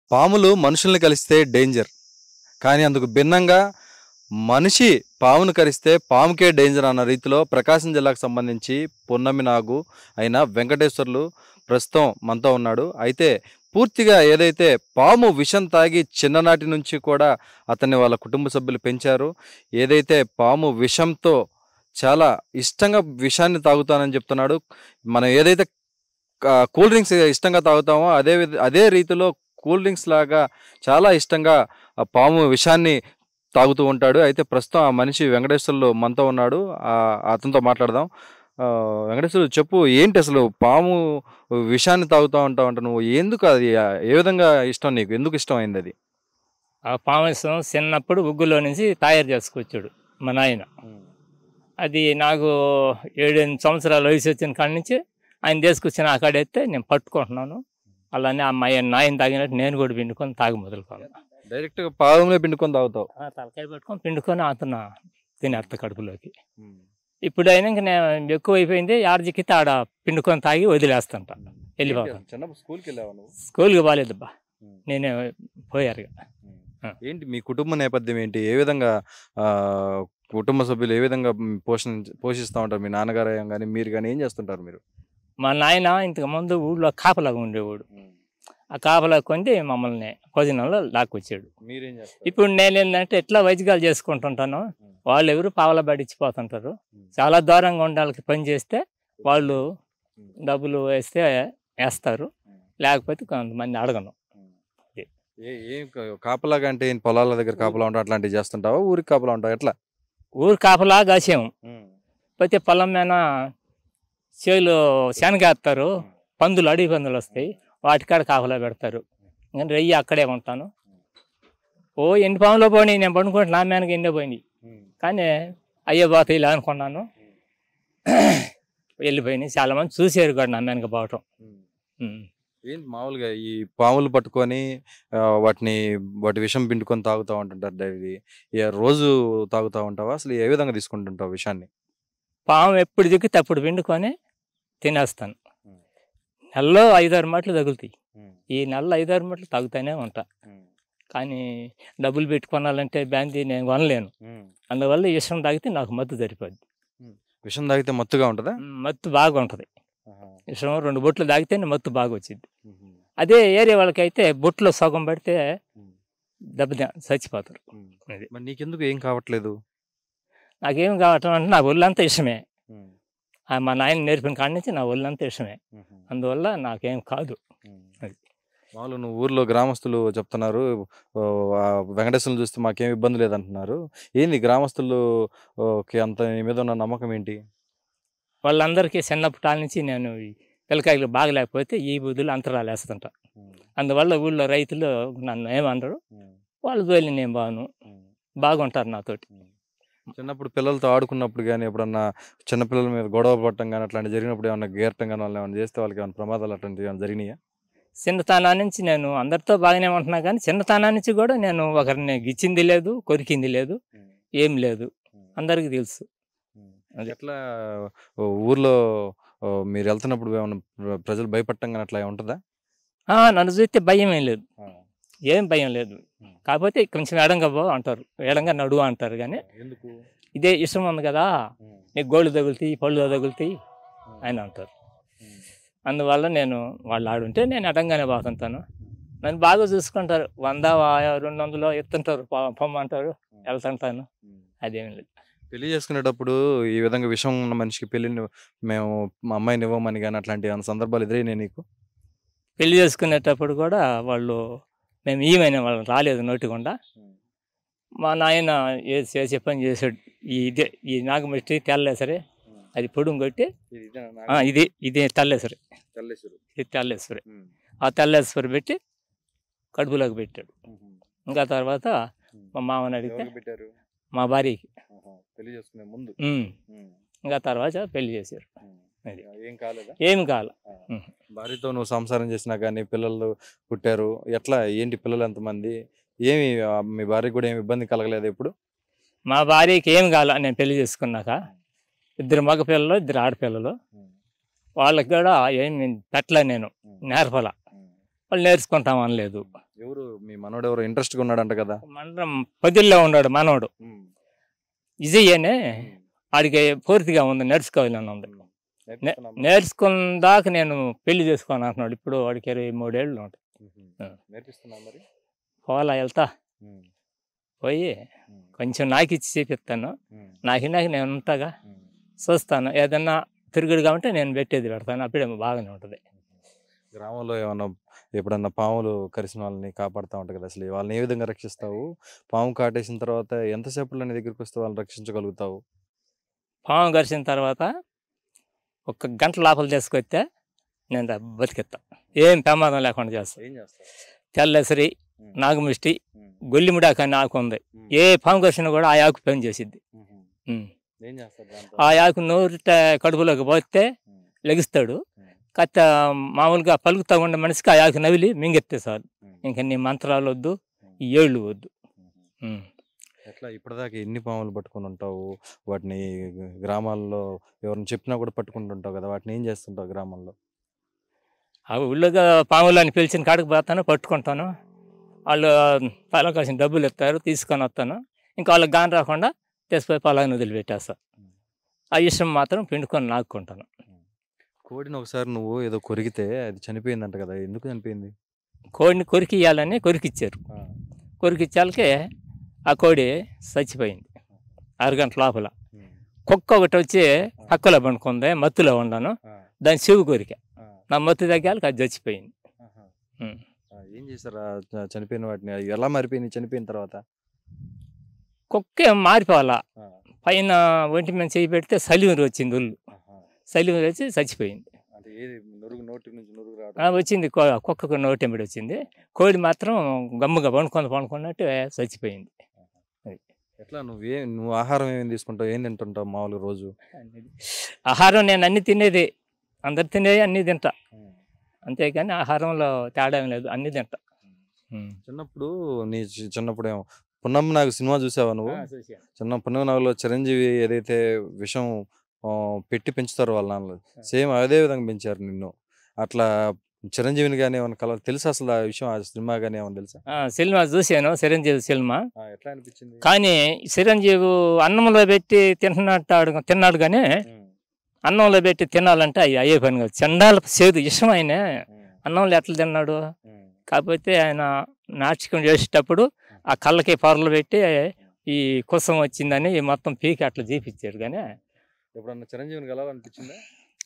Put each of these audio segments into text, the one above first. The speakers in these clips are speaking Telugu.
పాములు మనుషుల్ని కలిస్తే డేంజర్ కానీ అందుకు భిన్నంగా మనిషి పామును కరిస్తే పాముకే డేంజర్ అన్న రీతిలో ప్రకాశం జిల్లాకు సంబంధించి పున్నమి నాగు అయిన వెంకటేశ్వర్లు ప్రస్తుతం మనతో ఉన్నాడు అయితే పూర్తిగా ఏదైతే పాము విషం తాగి చిన్ననాటి నుంచి కూడా అతన్ని వాళ్ళ కుటుంబ సభ్యులు పెంచారు ఏదైతే పాము విషంతో చాలా ఇష్టంగా విషాన్ని తాగుతానని చెప్తున్నాడు మనం ఏదైతే క- కూల్ డ్రింక్స్ ఇష్టంగా తాగుతామో అదే విధ- అదే రీతిలో కూల్ డ్రింక్స్ లాగా చాలా ఇష్టంగా ఆ పాము విషాన్ని తాగుతూ ఉంటాడు అయితే ప్రస్తుతం ఆ మనిషి వెంకటేశ్వర్లు మనతో ఉన్నాడు ఆ అతనితో మాట్లాడదాం ఆ, వెంకటేశ్వర్లు చెప్పు ఏంటి అసలు పాము విషాన్ని తాగుతూ ఉంటావు అంట నువ్వు ఎందుకు అది ఆ, ఏ విధంగా ఇష్టం నీకు ఎందుకు ఇష్టం అయింది అది ఆ పామసం చిన్నప్పుడు ఉగ్గులో నుంచి తయారు చేసుకొచ్చాడు మా నాయన అది నాకు ఏడెనిమిది సంవత్సరాల వయసు వచ్చిన కాడి నుంచి ఆయన తీసుకొచ్చిన ఆ కాడ ఎత్తే నేను పట్టుకుంటున్నాను అలానే ఆ మా నాయన తాగినట్టు నేను కూడా పిండుకొని తాగి మొదలుకోను డైరెక్ట్గా పాములే పిండుకొని తాగుతావు ఆ తలకాయ పట్టుకొని పిండుకొని అతను తినేస్తా కడుపులోకి ఇప్పుడు అయినా ఇంక నేను ఎక్కువ అయిపోయింది ఆడజిక్కితే ఆడ పిండుకొని తాగి వదిలేస్తుంట వెళ్ళిపోతాను చిన్నప్పుడు స్కూల్కి వెళ్ళావు నువ్వు స్కూల్కి బాగాలేదబ్బా నేనే పోయారు ఇక. ఏంటి మీ కుటుంబ నేపథ్యం ఏంటి ఏ విధంగా ఆ, కుటుంబ సభ్యులు ఏ విధంగా మ్, పోషణ పోషిస్తూ ఉంటారు మీ నాన్నగారు కానీ మీరు కానీ ఏం చేస్తుంటారు మీరు మా నాయన ఇంతకు ముందు ఊళ్ళో కాపలాగా ఉండేవాడు ఆ కాపలా కొంది మమ్మల్ని భోజనంలో లాక్కొచ్చాడు మీరేం చేస్తారు ఇప్పుడు నేను ఏంటంటే ఎట్లా వైద్యాలు చేసుకుంటుంటాను వాళ్ళు ఎవరు పావల పడిచ్చిపోతుంటారు చాలా దూరంగా ఉండే వాళ్ళకి పని చేస్తే వాళ్ళు డబ్బులు వేస్తే వేస్తారు లేకపోతే కొంతమంది అడగను ఏ ఏం కా- కాపలాగా అంటే ఏంటి? పొలాల దగ్గర కాపలా ఉంటావు అట్లాంటివి చేస్తుంటావా ఊరికి కాపలా ఉంటావు ఎట్లా ఊరు కాపలా కాసాము పోతే పొలం మీద చేలు శనగేస్తారు పందులు అడవి పందులు వస్తాయి వాటికాడ కాపలా పెడతారు నేను రెయ్యి అక్కడే ఉంటాను ఓ ఎన్ని పాములో పోయినాయి నేను పడుకుంటే నా మేనకి ఎన్నో పోయినాయి కానీ అయ్యే పోతాయి ఇలా అనుకున్నాను వెళ్ళిపోయినాయి చాలా మంది చూసారు కూడా నా మేనక పోవటం ఉమ్. ఏంటి మామూలుగా ఈ పాములు పట్టుకొని ఆ, వాటిని వాటి విషం పిండుకొని తాగుతూ ఉంటుంటారు డైలీ ఇక రోజు తాగుతూ ఉంటావా అసలు ఏ విధంగా తీసుకుంటుంటావు విషాన్ని పాము ఎప్పుడు దిక్కితే అప్పుడు పిండుకొని తినేస్తాను ఉమ్. నెలలో ఐదారు మట్లు తగులుతాయి ఈ నెలలో ఐదారు మట్లు తగ్గుతూనే ఉంటా కానీ డబ్బులు పెట్టుకోవాలంటే బ్యాంక్ నేను కొనలేను అందువల్ల ఈ విషయం తాగితే నాకు మత్తు సరిపోద్ది విషం తాగితే మత్తుగా ఉంటుందా ఉమ్, మత్తు బాగా ఉంటుంది విషయం రెండు బొట్లు తాగితేనే మత్తు బాగా వచ్చింది అదే ఏరియా వాళ్ళకైతే బొట్లో సగం పడితే దెబ్బ చచ్చిపోతారు అది. మరి నీకెందుకు ఏం కావట్లేదు నాకేం కావటం అంటే నా ఒళ్ళంతా ఇష్టమే ఆ మా నాయన నేర్పిన కాడి నుంచి నా ఒళ్ళంతా ఇష్టమే అందువల్ల నాకేం కాదు అది. మామూలు నువ్వు ఊర్లో గ్రామస్తులు చెప్తున్నారు ఓ, ఆ వెంకటేశ్వరం చూస్తే మాకేం ఇబ్బంది లేదంటున్నారు ఏంది గ్రామస్తులు ఓకే అంత నీ మీద ఉన్న నమ్మకం ఏంటి వాళ్ళందరికీ చిన్నప్పటి నుంచి నేను ఈ పిల్లకాయలు బాగలేకపోతే ఈ బుద్ధులు అంతరాలు వేస్తుంటా అందువల్ల ఊళ్ళో రైతులు నన్ను ఏమనరు వాళ్ళు తోలి నేను బాను బాగుంటారు నాతోటి చిన్నప్పుడు పిల్లలతో ఆడుకున్నప్పుడు కానీ ఎప్పుడన్నా చిన్నపిల్లల మీద గొడవ పడటం కానీ అట్లాంటి జరిగినప్పుడు ఏమన్నా గేరటం కానీ వాళ్ళు ఏమైనా చేస్తే వాళ్ళకి ఏమైనా ప్రమాదాలు అట్లాంటివి ఏమైనా జరిగినాయా చిన్నతనా నుంచి నేను అందరితో బాగానే ఉంటున్నా కానీ చిన్నతనా నుంచి కూడా నేను ఒకరిని గిచ్చింది లేదు కొరికింది లేదు ఏం లేదు అందరికీ తెలుసు అది. ఎట్లా ఓ, ఊర్లో ఓ, మీరు వెళ్తున్నప్పుడు ఏమన్నా ప్ర- ప్రజలు భయపడటం కానీ అట్లా ఉంటుందా ఆ, నన్ను చూస్తే భయం ఏం లేదు ఏం భయం లేదు కాకపోతే కొంచెం ఎడంగా పో అంటారు ఎడంగా నడువు అంటారు కానీ ఎందుకు ఇదే ఇష్టం ఉంది కదా నీకు గోళ్ళు తగులుతాయి పళ్ళు తగులుతాయి అని అంటారు అందువల్ల నేను వాళ్ళు ఆడుంటే నేను అడంగానే పోతుంటాను నన్ను బాగా చూసుకుంటారు వంద వా- రెండు వందలు ఎత్తుంటారు పో- పొమ్మంటారు వెళ్తుంటాను అదేం లేదు పెళ్లి చేసుకునేటప్పుడు ఈ విధంగా విషం ఉన్న మనిషికి పెళ్లిని మేము మా అమ్మాయిని ఇవ్వమని కానీ అట్లాంటి ఏమైనా సందర్భాలు ఎదురైనాయి నీకు పెళ్లి చేసుకునేటప్పుడు కూడా వాళ్ళు మేము ఈమెన వాళ్ళు రాలేదు నోటికుండా మా నాయన ఏ చేసే పని చేసాడు ఈ ఇదే ఈ నాగమట్టి తెల్లే సరే అది పొడుం కొట్టి ఆ, ఇది ఇది తెల్లేసరి ఇది తెల్లేశ్వరి ఆ తెల్లేశ్వరి పెట్టి కడుపులోకి పెట్టాడు ఇంకా తర్వాత మా మామని అడిగితే పెట్టారు మా భార్యకి పెళ్లి చేసుకునే ముందు ఉమ్. ఇంకా తర్వాత పెళ్లి చేశారు అది. ఏం కాలేదా ఏమి కాల భార్యతో నువ్వు సంసారం చేసినా కానీ పిల్లలు పుట్టారు ఎట్లా ఏంటి పిల్లలు ఎంతమంది ఏమి ఆ, మీ భార్యకు కూడా ఏమి ఇబ్బంది కలగలేదు ఎప్పుడు మా భార్యకి ఏమి కాల నేను పెళ్లి చేసుకున్నాక ఇద్దరు మగ పిల్లలు ఇద్దరు ఆడపిల్లలు వాళ్ళకి కూడా ఏమి పెట్టలే నేను నేర్పల వాళ్ళు నేర్చుకుంటాం అనలేదు ఎవరు మీ మనోడు ఎవరు ఇంట్రెస్ట్గా ఉన్నాడంట కదా మండలం పదిల్లో ఉన్నాడు మనవడు విజయ్ అనే ఆడికి పూర్తిగా ఉంది నేర్చుకోవాలని ఉంది నేర్చుకున్న దాకా నేను పెళ్లి చేసుకోను అంటున్నాడు ఇప్పుడు వాడికి ఇరవై మూడేళ్ళు ఉంటాయి నేర్పిస్తున్నా మరి పోవాలా వెళ్తా పోయి కొంచెం నాకు ఇచ్చి చేపిస్తాను నాకు నాకు నేను ఉంటాగా చూస్తాను ఏదన్నా తిరుగుడు కాబట్టి నేను పెట్టేది పెడతాను అప్పుడే బాగానే ఉంటుంది గ్రామంలో ఏమన్నా ఎప్పుడన్నా పాములు కరిసిన వాళ్ళని కాపాడుతూ ఉంటాయి కదా అసలు వాళ్ళని ఏ విధంగా రక్షిస్తావు పాము కాటేసిన తర్వాత ఎంతసేపులో నీ దగ్గరికి వస్తే వాళ్ళని రక్షించగలుగుతావు పాము కరిచిన తర్వాత ఒక గంట లోపల చేసుకొస్తే నేను దా- బతికిస్తా ఏం ప్రమాదం లేకుండా చేస్తాను ఏం చేస్తావు తెల్లసరి నాగమిష్టి గొల్లిముడాక అని ఆకు ఉంది ఏ పాము కరిచినా కూడా ఆ ఆకు పని చేసిద్ది ఉమ్. ఏం చేస్తారు ఆ ఆకు నోరిట కడుపులోకి పోతే లెగిస్తాడు కత్త మామూలుగా పలుకుతా ఉండే మనిషికి ఆ ఆకు నవిలి మింగెత్తే చాలు ఇంకా నీ మంత్రాలు వద్దు ఈ ఏళ్ళు వద్దు ఉమ్. ఎట్లా ఇప్పటిదాకా ఎన్ని పాములు పట్టుకొని ఉంటావు వాటిని గ్రామాల్లో ఎవరిని చెప్పినా కూడా పట్టుకుంటుంటావు కదా వాటిని ఏం చేస్తుంటావు గ్రామంలో ఆ ఊళ్ళోగా పాములు అని పిలిచిన కాడికి పోతాను పట్టుకుంటాను వాళ్ళు పొలం కాసిన డబ్బులు ఇస్తారు తీసుకొని వస్తాను ఇంకా వాళ్ళకి గాని రాకుండా తెసిపోయి పొలాన్ని వదిలిపెట్టేస్తా ఆ ఇష్టం మాత్రం పిండుకొని నాకుకుంటాను కోడిని ఒకసారి నువ్వు ఏదో కొరికితే అది చనిపోయిందంట కదా ఎందుకు చనిపోయింది కోడిని కొరికియాలని కొరికిచ్చారు కొరికిచ్చాలకే ఆ కోడి చచ్చిపోయింది అరగంట లోపల కుక్క ఒకటి వచ్చి పక్కలో పండుకుంది మత్తులో ఉన్నాను దాని చెవి కొరిక నా మత్తు తగ్గాలకి అది చచ్చిపోయింది ఉం. ఆ, ఏం చేశారు ఆ చ- చనిపోయిన వాటిని అవి ఎలా మారిపోయింది చనిపోయిన తర్వాత కుక్క ఏం మారిపోవాలా పైన ఒంటి మీద చేయి పెడితే సలివరి వచ్చింది ఒళ్ళు సలివరి వచ్చి చచ్చిపోయింది అంటే ఏది నురుగు నోటి నుంచి నురుగు ఆ, రావడం వచ్చింది కో- కుక్కకు నోటెంబడి వచ్చింది కోడి మాత్రం గమ్ముగా పండుకొని పండుకున్నట్టు చచ్చిపోయింది ఎట్లా నువ్వు ఏ నువ్వు ఆహారం ఏమేమి తీసుకుంటావు ఏం తింటుంటావు మామూలుగా రోజు ఆహారం నేను అన్ని తినేది అందరు తినేవి అన్ని తింటా అంతేగాని ఆహారంలో తేడా ఏం లేదు అన్ని తింటా ఉం. చిన్నప్పుడు నీ చి- చిన్నప్పుడు ఏమో పున్నమ్మ నాకు సినిమా చూసావా నువ్వు చిన్న పున్నమ్మ నాగులో చిరంజీవి ఏదైతే విషం ఆ, పెట్టి పెంచుతారో వాళ్ళ నాన్నలు సేమ్ అదే విధంగా పెంచారు నిన్ను అట్లా చిరంజీవిని కానీ ఏమైనా కల తెలుసా అసలు ఆ విషయం ఆ సినిమా కానీ ఏమైనా తెలుసా ఆ, సినిమా చూశాను చిరంజీవి సినిమా ఎట్లా అనిపించింది కానీ చిరంజీవి అన్నంలో పెట్టి తింటున్నట్టు ఆడు- తిన్నాడు కానీ అన్నంలో పెట్టి తినాలంటే అయ్యి అయ్యే పని కాదు చండాల సేదు ఇష్టమైన అన్నంలో ఎట్లా తిన్నాడు కాకపోతే ఆయన నాటకం చేసేటప్పుడు ఆ కళ్ళకి పొరలు పెట్టి ఈ కుసం వచ్చిందని మొత్తం పీకి అట్లా చూపించాడు కానీ ఎప్పుడన్నా చిరంజీవిని కలవాలనిపించిందా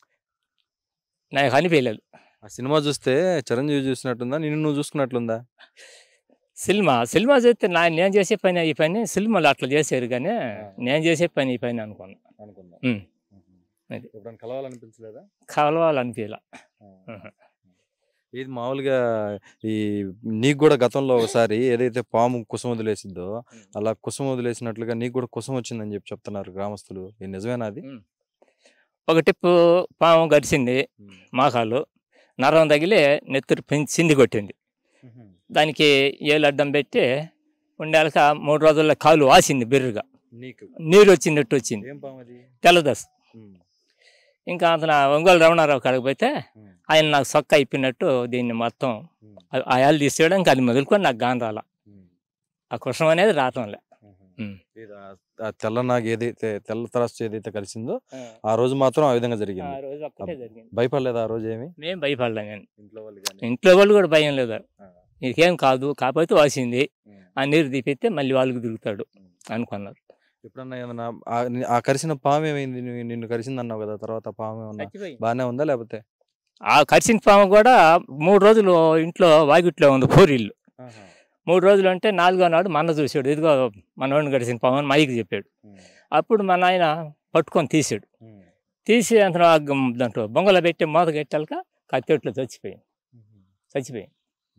నాకు అనిపించలేదు ఆ సినిమా చూస్తే చిరంజీవి చూసినట్టుందా నిన్ను నువ్వు చూసుకున్నట్లుందా సినిమా సినిమా చూస్తే నా నేను చేసే పని ఈ పని సినిమాలు అట్లా చేశారు కానీ నేను చేసే పని ఈ పని అనుకున్నా అనుకున్నా ఉమ్. అది. ఎప్పుడన్నా కలవాలనిపించలేదా కలవాలనిపించలే ఆహా. ఇది మామూలుగా ఈ నీకు కూడా గతంలో ఒకసారి ఏదైతే పాము కుసం వదిలేసిందో అలా కుసం వదిలేసినట్లుగా నీకు కూడా కుసం వచ్చిందని చెప్పి చెప్తున్నారు గ్రామస్తులు ఇది నిజమేనా అది ఒక టిప్పు పాము గడిచింది మాకాలు నరం తగిలి నెత్తురు పెంచి చింది కొట్టింది దానికి ఏలు అడ్డం పెట్టి ఉండేలక మూడు రోజుల్లో కాలు వాసింది బిర్రుగా నీకు నీరు వచ్చినట్టు వచ్చింది ఏం పాము అది తెల్లదస్ ఇంకా అతను ఒంగోలు రమణారావు కాడికి పోతే ఆయన నాకు సొక్క అయిపోయినట్టు దీన్ని మొత్తం ఆ- ఆ ఏళ్ళు తీసేయడానికి అది మొదలుకొని నాకు గాని రాల ఆ కుషం అనేది రావటంలే ఉమ్. ఇది ఆ- ఆ తెల్ల నాగు ఏదైతే తెల్ల తరస్సు ఏదైతే కలిసిందో ఆ రోజు మాత్రం ఆ విధంగా ఆ జరిగింది రోజు ఒక్కటే జరిగింది భయపడలేదు ఆ రోజు ఏమి మేము భయపడలే నేను ఇంట్లో వాళ్ళు కానీ ఇంట్లో వాళ్ళు కూడా భయం లేదు నీకేం కాదు కాకపోతే వాసింది ఆ నీరు తీపిస్తే మళ్ళీ వాళ్ళకి తిరుగుతాడు అనుకున్నారు ఎప్పుడన్నా ఏమన్నా ఆ- ని- ఆ కరిసిన పాము ఏమైంది నువ్వు- నిన్ను కరిసింది అన్నావు కదా తర్వాత పాము ఏమన్నా బాగానే ఉందా లేకపోతే ఆ కరిసిన పాము కూడా మూడు రోజులు ఇంట్లో వాగిట్లో ఉంది పూరిల్లు మూడు రోజులు అంటే నాలుగో నాడు మన చూసాడు ఇదిగో మనోడిని గడిచిన పాము అని మైకి చెప్పాడు అప్పుడు మా నాయన పట్టుకొని తీసాడు తీసి అంత దాంట్లో బొంగలో పెట్టి మూత కట్టాక కత్తెట్లో చచ్చిపోయింది చచ్చిపోయింది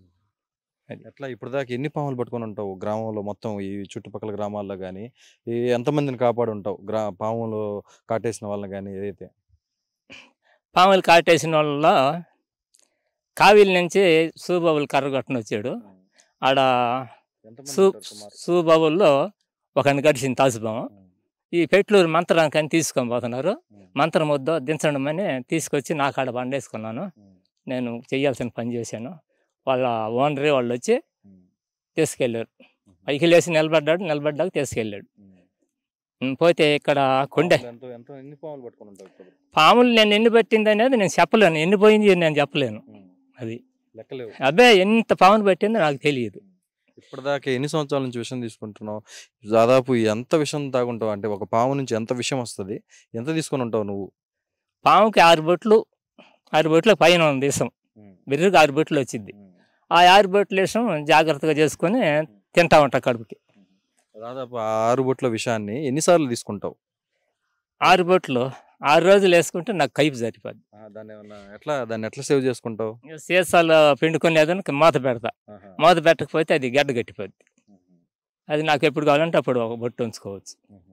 ఎట్లా ఇప్పుడు దాకా ఎన్ని పాములు పట్టుకొని ఉంటావు గ్రామంలో మొత్తం ఈ చుట్టుపక్కల గ్రామాల్లో కానీ ఈ ఎంతమందిని కాపాడు ఉంటావు గ్రా పాములు కాటేసిన వాళ్ళని కానీ ఏదైతే పాములు కాటేసిన వాళ్ళలో కావిలి నుంచి సూబాబులు కర్రగొట్టన వచ్చాడు ఆడ ఎంతమంది సూ ఉంటారు సుమారు? సూబాబుల్లో ఒకరిని గడిచింది తాసుబాము ఈ పెట్లూరు మంత్రానికి అని తీసుకొని పోతున్నారు మంత్రం వద్దు దించడం అని తీసుకొచ్చి నా కాడ బండేసుకున్నాను నేను చేయాల్సిన పని చేశాను వాళ్ళ ఓనరే వాళ్ళు వచ్చి తీసుకెళ్ళారు పైకి లేచి నిలబడ్డాడు నిలబడ్డాక తీసుకెళ్ళాడు ఉమ్, పోతే ఇక్కడ కొండ ఎంత ఎంత ఎన్ని పాములు పట్టుకొని ఉంటావు ఇప్పుడు పాములు నేను ఎన్ని పట్టింది అనేది నేను చెప్పలేను ఎన్ని పోయింది నేను చెప్పలేను అది లెక్కలేవు అబ్బే ఎంత పాములు పట్టిందో నాకు తెలియదు ఇప్పటిదాకా ఎన్ని సంవత్సరాల నుంచి విషయం తీసుకుంటున్నావు దాదాపు ఎంత విషయం తాగుంటావు అంటే ఒక పాము నుంచి ఎంత విషయం వస్తుంది ఎంత తీసుకొని ఉంటావు నువ్వు పాముకి ఆరు బొట్లు ఆరు బొట్ల పైన ఉంది దేశం బిర్రుకి ఆరు బొట్లు వచ్చింది ఆ ఆరు బొట్లు వేసం జాగ్రత్తగా చేసుకొని తింటా ఉంటా కడుపుకి దాదాపు ఆ ఆరు బొట్ల విషయాన్ని ఎన్నిసార్లు తీసుకుంటావు ఆరు బొట్లు ఆరు రోజులు వేసుకుంటే నాకు కైపు సరిపోద్ది దాన్ని ఏమన్నా ఎట్లా దాన్ని ఎట్లా సేవ్ చేసుకుంటావు సీసాలు పిండుకొని ఏదైనా మూత పెడతా మూత పెట్టకపోతే అది గడ్డ గట్టిపోద్ది అది నాకు ఎప్పుడు కావాలంటే అప్పుడు ఒక బొట్టు ఉంచుకోవచ్చు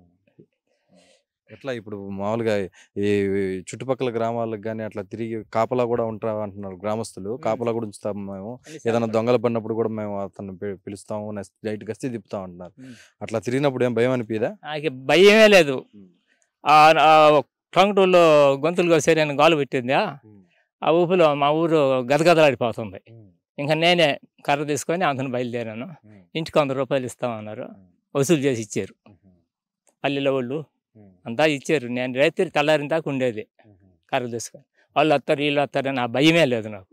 ఎట్లా ఇప్పుడు మామూలుగా ఈ చుట్టుపక్కల గ్రామాలకు కానీ అట్లా తిరిగి కాపలా కూడా ఉంటారు అంటున్నారు గ్రామస్తులు కాపలా కూడా ఉంచుతాము మేము ఏదైనా దొంగలు పడినప్పుడు కూడా మేము అతను పి- పిలుస్తాము నైట్ గస్తీ తిప్పుతాం అంటున్నారు అట్లా తిరిగినప్పుడు ఏం భయం అనిపిదా నాకు భయమే లేదు ఆ టంగుటూరులో గొంతులు కోసేరి అని గాలు పెట్టింది ఆ ఊపిలో మా ఊరు గదగదలాడిపోతుంది ఇంకా నేనే కర్ర తీసుకొని అంతను బయలుదేరాను ఇంటికి వంద రూపాయలు ఇస్తామన్నారు వసూలు చేసి ఇచ్చారు పల్లెల వాళ్ళు అంతా ఇచ్చారు నేను రైతు తెల్లారిన దాకా ఉండేది కర్ర తీసుకొని వాళ్ళు వస్తారు వీళ్ళు వస్తారని ఆ భయమే లేదు నాకు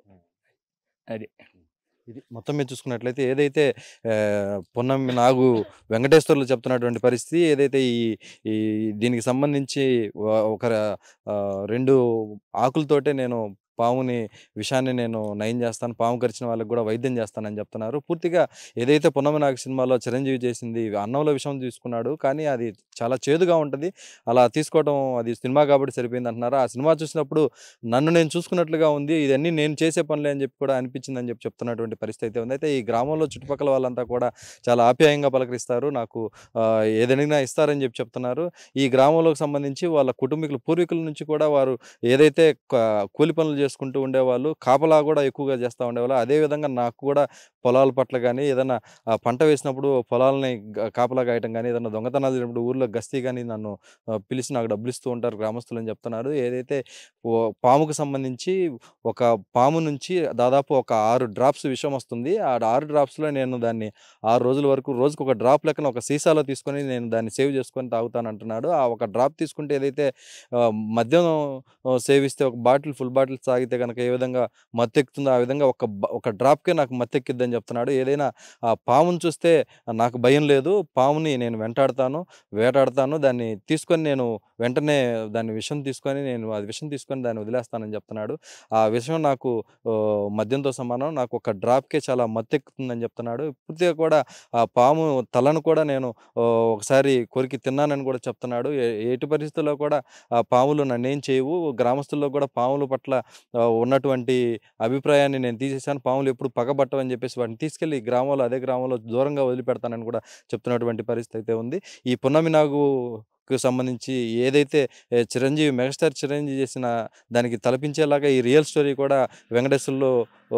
ఇది మొత్తం మీద చూసుకున్నట్లయితే ఏదైతే ఆ, పొన్నం నాగు వెంకటేశ్వర్లు చెప్తున్నటువంటి పరిస్థితి ఏదైతే ఈ ఈ దీనికి సంబంధించి వ- ఒక ఆ, రెండు ఆకులతోటే నేను పాముని విషాన్ని నేను నయం చేస్తాను పాము కరిచిన వాళ్ళకి కూడా వైద్యం చేస్తానని చెప్తున్నారు పూర్తిగా ఏదైతే పొన్నమ నాగు సినిమాలో చిరంజీవి చేసింది అన్నంలో విషం తీసుకున్నాడు కానీ అది చాలా చేదుగా ఉంటుంది అలా తీసుకోవడం అది సినిమా కాబట్టి సరిపోయింది అంటున్నారు ఆ సినిమా చూసినప్పుడు నన్ను నేను చూసుకున్నట్లుగా ఉంది ఇదన్నీ నేను చేసే పనులే అని చెప్పి కూడా అనిపించింది అని చెప్పి చెప్తున్నటువంటి పరిస్థితి అయితే ఉంది అయితే ఈ గ్రామంలో చుట్టుపక్కల వాళ్ళంతా కూడా చాలా ఆప్యాయంగా పలకరిస్తారు నాకు ఆ, ఏదైనా ఇస్తారని చెప్పి చెప్తున్నారు ఈ గ్రామంలోకి సంబంధించి వాళ్ళ కుటుంబీకులు పూర్వీకుల నుంచి కూడా వారు ఏదైతే క- కూలి పనులు చేసుకుంటూ ఉండేవాళ్ళు కాపలా కూడా ఎక్కువగా చేస్తూ ఉండేవాళ్ళు అదేవిధంగా నాకు కూడా పొలాల పట్ల కానీ ఏదైనా ఆ, పంట వేసినప్పుడు పొలాలని గ- కాపలా కాయటం కానీ ఏదైనా దొంగతనాలు జరిగినప్పుడు ఊర్లో గస్తీ కానీ నన్ను ఆ, పిలిచి నాకు డబ్బులు ఇస్తూ ఉంటారు గ్రామస్తులు అని చెప్తున్నారు ఏదైతే ఓ పాముకు సంబంధించి ఒక పాము నుంచి దాదాపు ఒక ఆరు డ్రాప్స్ విషం వస్తుంది ఆ ఆరు డ్రాప్స్లో నేను దాన్ని ఆరు రోజుల వరకు రోజుకు ఒక డ్రాప్ లెక్కన ఒక సీసాలో తీసుకొని నేను దాన్ని సేవ్ చేసుకొని తాగుతాను అంటున్నాడు ఆ ఒక డ్రాప్ తీసుకుంటే ఏదైతే ఆ, మద్యం ఆ, సేవిస్తే ఒక బాటిల్ ఫుల్ బాటిల్ తాగితే కనుక ఏ విధంగా మత్తెక్కుతుందో ఆ విధంగా ఒక బ- ఒక డ్రాప్కే నాకు మత్తెక్కిద్దని చెప్తున్నాడు ఏదైనా ఆ పాముని చూస్తే నాకు భయం లేదు పాముని నేను వెంటాడతాను వేటాడతాను దాన్ని తీసుకొని నేను వెంటనే దాన్ని విషం తీసుకొని నేను అది విషం తీసుకొని దాన్ని వదిలేస్తానని చెప్తున్నాడు ఆ విషయం నాకు ఆ, మద్యంతో సమానం నాకు ఒక డ్రాప్కే చాలా మత్తెక్కుతుందని చెప్తున్నాడు పూర్తిగా కూడా ఆ పాము తలను కూడా నేను ఆ, ఒకసారి కొరికి తిన్నానని కూడా చెప్తున్నాడు ఏ- ఎటు పరిస్థితుల్లో కూడా ఆ పాములు నన్నేం చేయవు గ్రామస్తుల్లో కూడా పాముల పట్ల ఆ, ఉన్నటువంటి అభిప్రాయాన్ని నేను తీసేసాను పాములు ఎప్పుడు పగబట్టవని చెప్పేసి వాటిని తీసుకెళ్ళి ఈ గ్రామంలో అదే గ్రామంలో దూరంగా వదిలిపెడతానని కూడా చెప్తున్నటువంటి పరిస్థితి అయితే ఉంది ఈ పున్నమి నాగుకు సంబంధించి ఏదైతే ఏ, చిరంజీవి మెగాస్టార్ చిరంజీవి చేసిన దానికి తలపించేలాగా ఈ రియల్ స్టోరీ కూడా వెంకటేశ్వర్లో ఓ,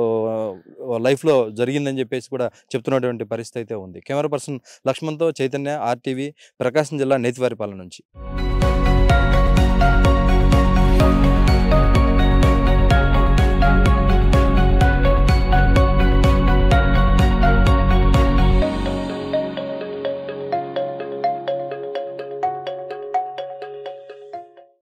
ఓ లైఫ్లో జరిగిందని చెప్పేసి కూడా చెప్తున్నటువంటి పరిస్థితి అయితే ఉంది కెమెరా పర్సన్ లక్ష్మణ్తో చైతన్య ఆర్టీవీ ప్రకాశం జిల్లా నేతివారిపాలెం నుంచి